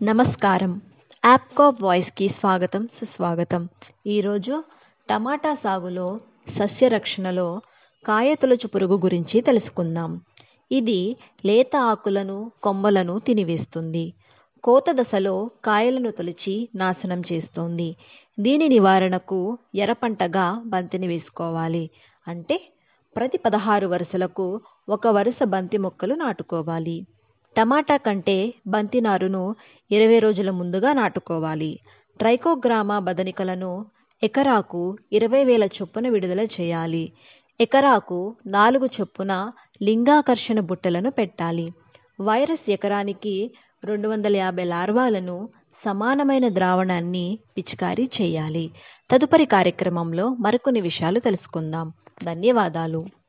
నమస్కారం యాప్కాప్ వాయిస్కి స్వాగతం సుస్వాగతం ఈరోజు టమాటా సాగులో సస్యరక్షణలో కాయతొలుచు పురుగు గురించి తెలుసుకుందాం ఇది లేత ఆకులను కొమ్మలను తినివేస్తుంది కోత దశలో కాయలను తొలిచి నాశనం చేస్తుంది దీని నివారణకు ఎర్రపంటగా బంతిని వేసుకోవాలి అంటే ప్రతి పదహారు వరుసలకు ఒక వరుస బంతి మొక్కలు నాటుకోవాలి టమాటా కంటే బంతి నారును ఇరవై రోజుల ముందుగా నాటుకోవాలి ట్రైకోగ్రామా బదనికలను ఎకరాకు ఇరవై వేల చొప్పున విడుదల చేయాలి ఎకరాకు నాలుగు చొప్పున లింగాకర్షణ బుట్టలను పెట్టాలి వైరస్ ఎకరానికి రెండు వందల యాభై లార్వాలను సమానమైన ద్రావణాన్ని పిచికారీ చేయాలి తదుపరి కార్యక్రమంలో మరికొన్ని విషయాలు తెలుసుకుందాం ధన్యవాదాలు